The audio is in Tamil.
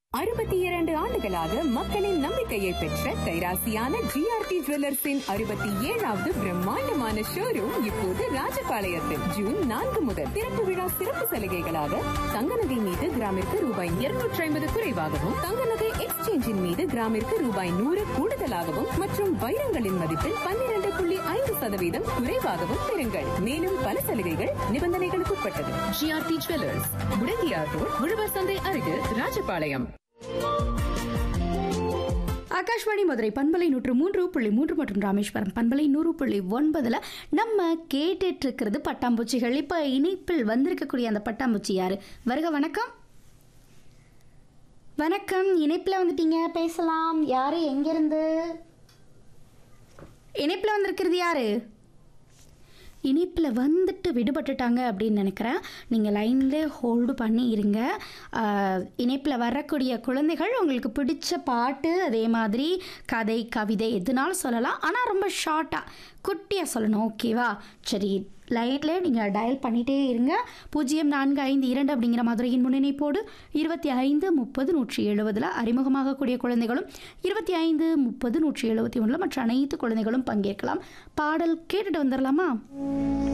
அறுபத்தி இரண்டு ஆண்டுகளாக மக்களின் நம்பிக்கையை பெற்ற கைராசியான ஜிஆர்டி ஜுவல்லர்ஸின் அறுபத்தி ஏழாவது பிரம்மாண்டமான ஷோரூம் இப்போது ராஜபாளையத்தில் ஜூன் நான்கு முதல் திறப்பு விழா சிறப்பு சலுகைகளாக தங்க நகை மீது கிராமிற்கு ரூபாய் இருநூற்றி ஐம்பது குறைவாகவும் தங்க நகை எக்ஸ்சேஞ்சின் மீது கிராமிற்கு ரூபாய் நூறு கூடுதலாகவும் மற்றும் வைரங்களின் மதிப்பில் பன்னிரண்டு புள்ளி ஐந்து சதவீதம் குறைவாகவும் பெறுங்கள் மேலும் பல சலுகைகள் நிபந்தனைகளுக்கு உட்பட்டது ஜிஆர்டி ஜுவல்லர்ஸ் முடங்கியார் ரோட் உழவர் சந்தை அருகில் ராஜபாளையம் ஆகாஷ்வாணி மதுரை பண்பலை நூற்று மூன்று புள்ளி மூன்று மற்றும் ராமேஸ்வரம் பண்பலை நூறு புள்ளி ஒன்பதில் நம்ம கேட்டுட்டு இருக்கிறது பட்டாம்பூச்சிகள் இப்போ இணைப்பில் வந்திருக்கக்கூடிய அந்த பட்டாம்பூச்சி யாரு வருக வணக்கம் வணக்கம் இணைப்பில் வந்துட்டீங்க பேசலாம் யாரு எங்கிருந்து இணைப்பில் வந்திருக்கிறது யாரு இனிப்பில் வந்துட்டு விடுபட்டுட்டாங்க அப்படின்னு நினைக்கிறேன் நீங்கள் லைன்லேயே ஹோல்டு பண்ணி இருங்க இணைப்பில் வரக்கூடிய குழந்தைகள் உங்களுக்கு பிடிச்ச பாட்டு அதே மாதிரி கதை கவிதை எதுனாலும் சொல்லலாம் ஆனால் ரொம்ப ஷார்ட்டாக குட்டியாக சொல்லணும் ஓகேவா சரி லைட்லேயே நீங்கள் டயல் பண்ணிகிட்டே இருங்க பூஜ்ஜியம் நான்கு ஐந்து இரண்டு அப்படிங்கிற மதுரையின் முன்னிணைப்போடு இருபத்தி ஐந்து முப்பது நூற்றி எழுபதில் அறிமுகமாகக்கூடிய குழந்தைகளும் இருபத்தி ஐந்து முப்பது நூற்றி எழுபத்தி ஒன்றில் மற்ற அனைத்து குழந்தைகளும் பங்கேற்கலாம் பாடல் கேட்டுட்டு வந்துடலாமா